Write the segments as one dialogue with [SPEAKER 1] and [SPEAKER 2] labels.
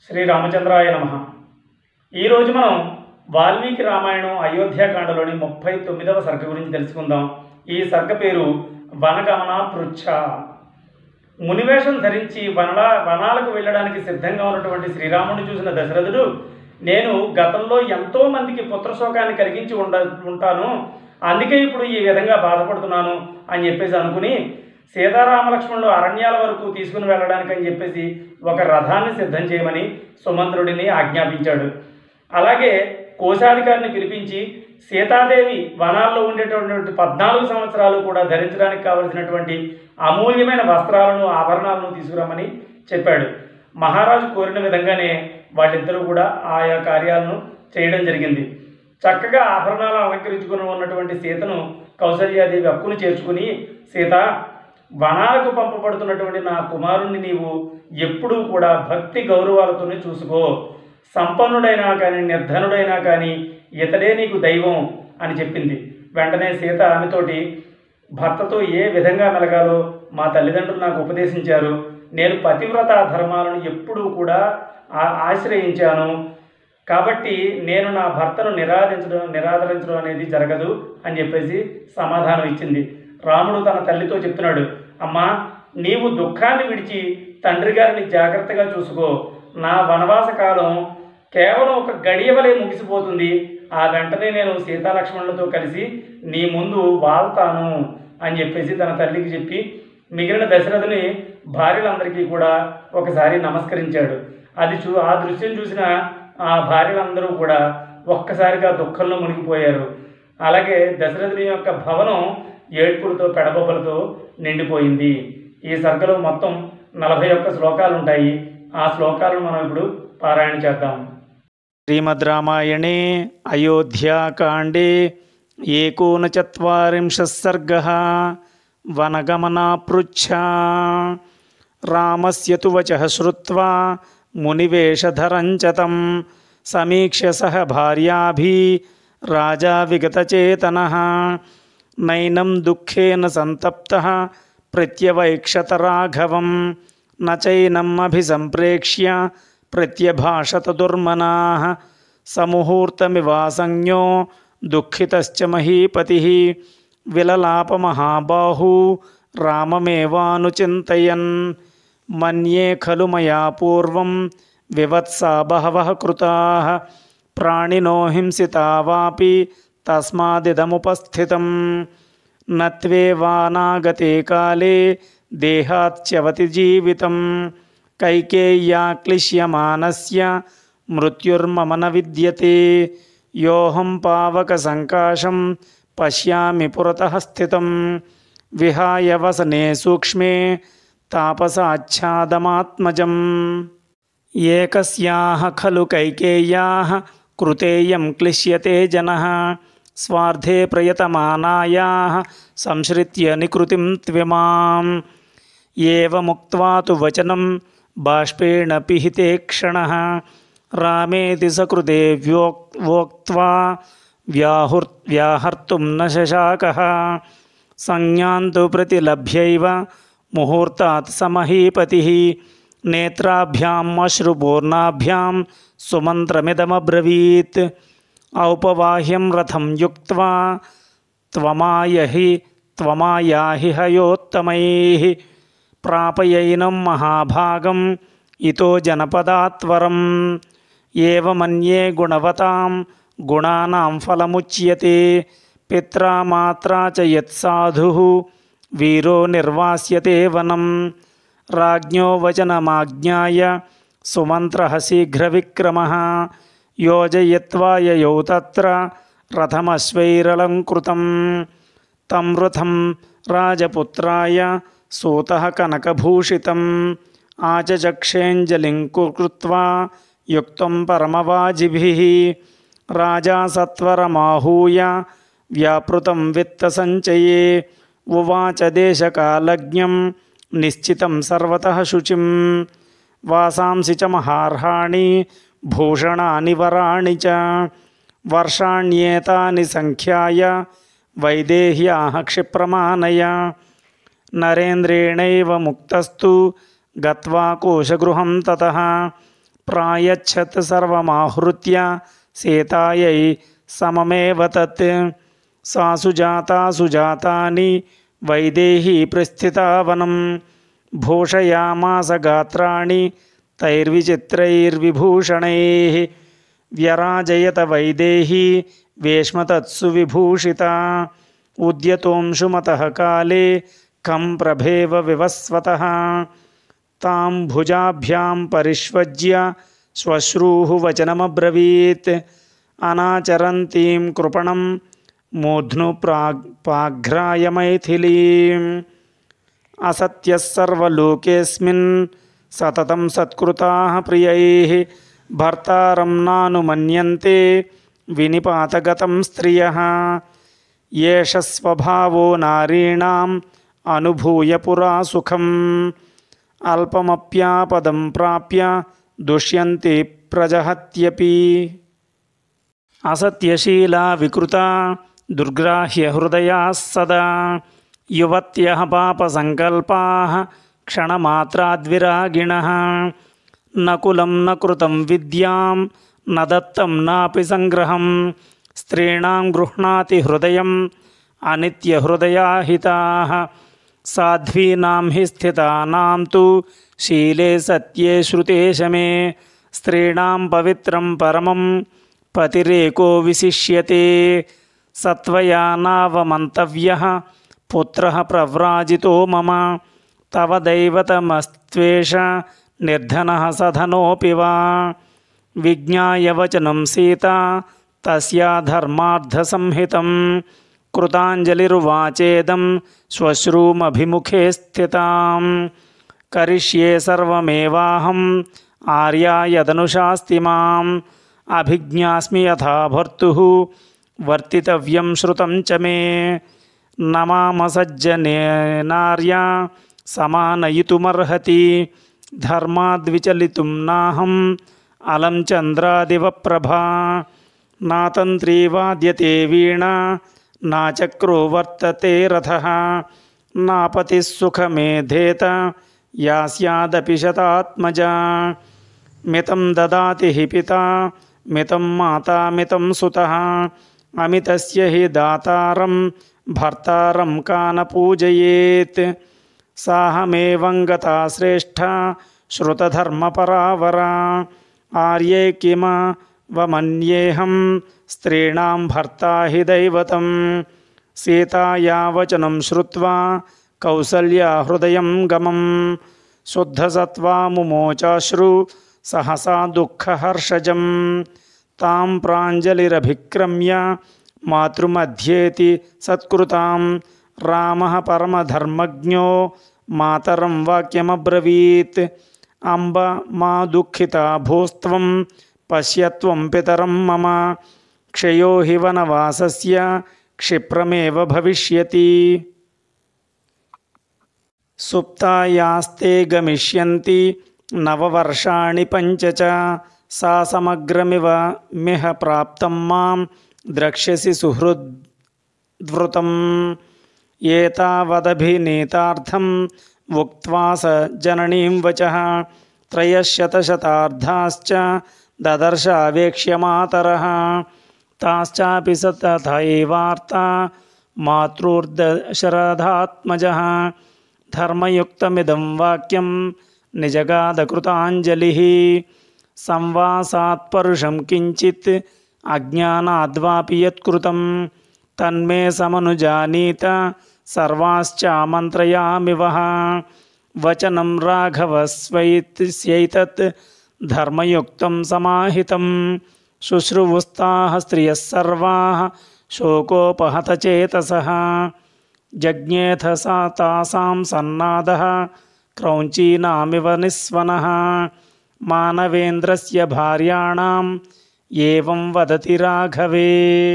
[SPEAKER 1] శ్రీ రామచంద్రాయ నమ ఈరోజు మనం వాల్మీకి రామాయణం అయోధ్యాకాండలోని ముప్పై తొమ్మిదవ సర్గ గురించి తెలుసుకుందాం ఈ సర్గ పేరు వనగమన పృచ్ఛ మునివేషం ధరించి వనలా వనాలకు వెళ్ళడానికి సిద్ధంగా ఉన్నటువంటి శ్రీరాముడిని చూసిన దశరథుడు నేను గతంలో ఎంతో మందికి పుత్రశోకాన్ని కలిగించి ఉండ ఉంటాను అందుకే ఇప్పుడు ఈ విధంగా బాధపడుతున్నాను అని చెప్పేసి అనుకుని సీతారామలక్ష్మణులు అరణ్యాల వరకు తీసుకుని వెళ్ళడానికి అని చెప్పేసి ఒక రథాన్ని సిద్ధం చేయమని సుమంత్రుడిని ఆజ్ఞాపించాడు అలాగే కోశాధికారిని పిలిపించి సీతాదేవి వనాల్లో ఉండేటటువంటి పద్నాలుగు సంవత్సరాలు కూడా ధరించడానికి కావలసినటువంటి అమూల్యమైన వస్త్రాలను ఆభరణాలను తీసుకురమ్మని చెప్పాడు మహారాజు కోరిన విధంగానే వాళ్ళిద్దరూ కూడా ఆయా కార్యాలను చేయడం జరిగింది చక్కగా ఆభరణాలు అలంకరించుకుని ఉన్నటువంటి సీతను కౌసల్యాదేవి హక్కును చేర్చుకుని సీత వనాలకు పంపబడుతున్నటువంటి నా కుమారుణ్ణి నీవు ఎప్పుడూ కూడా భక్తి గౌరవాలతోనే చూసుకో సంపన్నుడైనా కానీ నిర్ధనుడైనా కానీ ఇతడే నీకు దైవం అని చెప్పింది వెంటనే సీత ఆమెతోటి భర్తతో ఏ విధంగా మెలగాలో మా తల్లిదండ్రులు నాకు ఉపదేశించారు నేను పతివ్రత ధర్మాలను ఎప్పుడూ కూడా ఆ- ఆశ్రయించాను కాబట్టి నేను నా భర్తను నిరాధించడం నిరాదరించడం అనేది జరగదు అని చెప్పేసి సమాధానం ఇచ్చింది రాముడు తన తల్లితో చెప్తున్నాడు అమ్మా నీవు దుఃఖాన్ని విడిచి తండ్రి గారిని జాగ్రత్తగా చూసుకో నా వనవాస కాలం కేవలం ఒక గడియవలే ముగిసిపోతుంది ఆ వెంటనే నేను సీతాలక్ష్మణులతో కలిసి నీ ముందు వాళ్తాను అని చెప్పేసి తన తల్లికి చెప్పి మిగిలిన దశరథుని భార్యలందరికీ కూడా ఒకసారి నమస్కరించాడు అది చూ ఆ దృశ్యం చూసిన ఆ భార్యలందరూ కూడా ఒక్కసారిగా దుఃఖంలో మునిగిపోయారు అలాగే దశరథుని యొక్క భవనం ఏడ్పులతో పెడబొబ్బలతో నిండిపోయింది ఈ సర్గలో మొత్తం నలభై ఒక్క శ్లోకాలు ఉంటాయి ఆ శ్లోకాలను మనం ఇప్పుడు పారాయణ చేద్దాం
[SPEAKER 2] శ్రీమద్ రామాయణే అయోధ్యాకాండే ఏకోనచత్వారింశः सर्गः వనగమనా పృచ్ఛా రామస్య తు వచः శ్రుత్వా మునివేషధరం చ తం సమీక్ష్య సహ భార్యాభి రాజా విగతచేతనः నైనం దుఃఖేన సంతప్తः ప్రత్యవైక్షత రాఘవం న చైనम् అభిసంప్రేక్ష్య ప్రత్యభాషత దుర్మనాः సముహూర్తమివాసంజ్ఞో దుఃఖితశ్చ మహీపతి విలలాపమహాబాహూ రామమేవానుచింతయన్ మన్యే ఖలు మయా పూర్వం వివత్సా బహవः కృతాः ప్రాణినో హింసితా వాపి తస్మాదిదముపస్థితం నత్వేవానాగతే కాలే దేహాత్యవతి జీవితం కైకేయ్యా క్లిశ్యమానస్య మృత్యుర్మమ న విద్యతే యోహం పావక సంకాశం పశ్యామి పురతః స్థితం విహాయ వసనే సూక్ష్మే తాపసాచ్ఛాదమాత్మజం ఏకస్యాः ఖలు కైకేయ్యాः కృతేయం క్లిశ్యతే జనः స్వార్థే ప్రయతమానాయాः సంశ్రిత్య నికృతిం త్విమాం ఏవముక్త్వా తు వచనం బాష్పేణ పిహితే క్షణः రామేతి సకృతే వ్యోక్ వోక్త్వా వ్యాహుర్ వ్యాహర్తుం న శశాకः సంజ్ఞాంతు ప్రతిలభ్యైవ ముహూర్తాత్ సమహీపతిः నేత్రాభ్యాం అశ్రుపూర్ణాభ్యాం సుమంత్రమిదమబ్రవీత్ ఔపవాహ్యం రథం యుక్త్వా త్వమాయహి త్వమాయాహి హయోత్తమైः ప్రాపయైనం మహాభాగం ఇతో జనపదాత్వరం ఏవమన్యే గుణవతాం గుణానాం ఫలముచ్యతే పిత్రా మాత్రా చ యత్సాధుః వీరో నిర్వాస్యతే వనం రాజ్ఞో వచనమాజ్ఞాయ సుమంత్రः శీఘ్రవిక్రమः యోజయత్వా యయౌ తత్ర రథమశ్వైరలంకృతం తం రథం రాజపుత్రాయ సూతः కనకభూషితం ఆచచక్షేంజలిం కృత్వా యుక్తం పరమవాజిభిः రాజా సత్వరమాహూయ వ్యాపృతం విత్తసంచయే ఉవాచ దేశకాలజ్ఞం నిశ్చితం సర్వతः శుచిం వాసాంసి చ మహార్హాణి భూషణాని వరాణి చ వర్షాణ్యేతాని సంఖ్యాయ వైదేహ్యాः క్షిప్రమాణయ నరేంద్రేణైవ ముక్తస్తు గత్వా కోశగృహం తతः ప్రాయచ్చత్ సర్వమాహృత్య సీతాయై సమమేవ తత్ సా సుజాతా సుజాతాని వైదేహీ ప్రస్థితా వనం భూషయామాస గాత్రాణి తైర్విచిత్రైర్విభూషణై వ్యరాజయత వైదేహీ వేష్మతత్సు విభూషిత ఉద్యతోంశుమతః కాలే కం ప్రభేవ వివస్వత తాం భుజాభ్యాం పరిష్వజ్య శ్వశ్రూః వచనమబ్రవీత్ అనాచరంతీం కృపణం మూర్ధ్ను ప్రాగ్ పాఘ్రాయ మైథిలీం అసత్యः సర్వలోకేऽస్మిన్ సతతం సత్కృతాः ప్రియైः భర్తారం నానుమన్యంతే వినిపాతగతం స్త్రియः ఏష స్వభావో నారీణాం అనుభూయ పురా సుఖం అల్పమప్యాపదం ప్రాప్య దుష్యంతి ప్రజహత్యపి అసత్యశీలా వికృత దుర్గ్రాహ్య హృదయా సదా యువత్య పాపసంకల్పా క్షణమాత్రాద్విరాగిణ నకులం న కృతం విద్యాం న దత్తం నాపి సంగ్రహం స్త్రీణాం గృహ్ణాతి హృదయం అనిత్యహృదయాహితా సాధ్వీనాం హి స్థితానాం తు శీలే సత్యే శ్రుతే శమే స్త్రీణాం పవిత్రం పరమం పతిరేకో విశిష్యతే సత్వయా నావమంతవ్య పుత్ర ప్రవ్రాజితో మమ తవ దైవతమస్త్వేష నిర్ధన సధనోపి వా విజ్ఞాయ వచనం సీత తస్యా ధర్మార్థసంహితం కృతాంజలిరువాచేదం శ్వశ్రూమభిముఖే స్థితాం కరిష్యే సర్వమేవాహం ఆర్యాయదనుశాస్తి మాం అభిజ్ఞాస్మి యథా భర్తు వర్తితవ్యం శ్రుతం చ మే నమామ సజ్జనేనార్య సమానయితుమర్హతి ధర్మాద్విచలితుం నాహం అలం చంద్రాదివ ప్రభా నాతంత్రీ వాద్యతే వీణ నాచక్రో వర్తతే రథ నాపతి సుఖమేధేత యాస్యాదపి శతాత్మజా మితం దదాతి హి పితా మితం మాతా మితం సుతः అమితస్య హి దాతారం భర్తారం కాన పూజయేత్ సాహమేవం గతా శ్రేష్ఠ శ్రుతధర్మపరావరా ఆర్యే కిమ వమన్యేహం స్త్రీణాం భర్తా హి దైవతం సీతాయా వచనం శ్రుత్వా కౌసల్యా హృదయం గమం శుద్ధసత్వాముమోచాశ్రు సహసా దుఃఖహర్షజం తాం ప్రాంజలిరభిక్రమ్య మాతృమధ్యేతి సత్కృతాం రామ పరమధర్మజ్ఞో మాతరం వాక్యమబ్రవీత్ అంబ మా దుఃఖిత భూస్త్వం పశ్యత్వం పితరం మమ క్షయో హి వనవాసస్య క్షిప్రమేవ భవిష్యతి సుప్తాయాస్తే గమిష్యంతి నవవర్షాణి పంచ చ సా సమగ్రమివ మిహ ప్రాప్తం మాం ద్రక్ష్యసి సుహృద్వృతం ఏతావదభినీతార్థం ఉక్త్వా స జననీం వచః త్రయశతశతార్థాశ్చ దదర్శావేక్ష్య మాతరः తాశ్చాపి స తథైవార్తా మాతృర్దశరథాత్మజः ధర్మయుక్తమిదం వాక్యం నిజగాదకృతాంజలిः సంవాసాత్ పరుషం కించిత్ అజ్ఞానాద్వాపి యత్కృతం తన్మే సమనుజానీత సర్వాశ్చామంత్రయామి వః వచనం రాఘవస్వైత్యైతత్ ధర్మయుక్తం సమాహితం శుశ్రువుస్తాః స్త్రియः సర్వాः శోకోపహతచేతసः జజ్ఞేథ సా తాసాం సన్నాదः క్రౌంచీనామివ నిస్వనः మానవేంద్రస్య భార్యాణాం ఏవం వదతి రాఘవే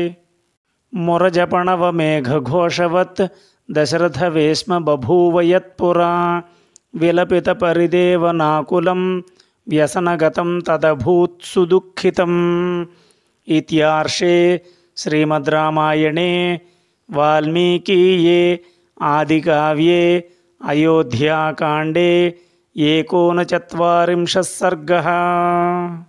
[SPEAKER 2] మురజపణవమేఘఘోషవత్ దశరథవేశ్మ బభూవ యత్పురా విలపితపరిదేవ నాకులం వ్యసనగతం తదభూత్సు దుఃఖితం ఇత్యార్షే శ్రీమద్ రామాయణే వాల్మీకీయే ఆదికావ్యే అయోధ్యాకాండే ఏకోనచత్వారింశः सर्गः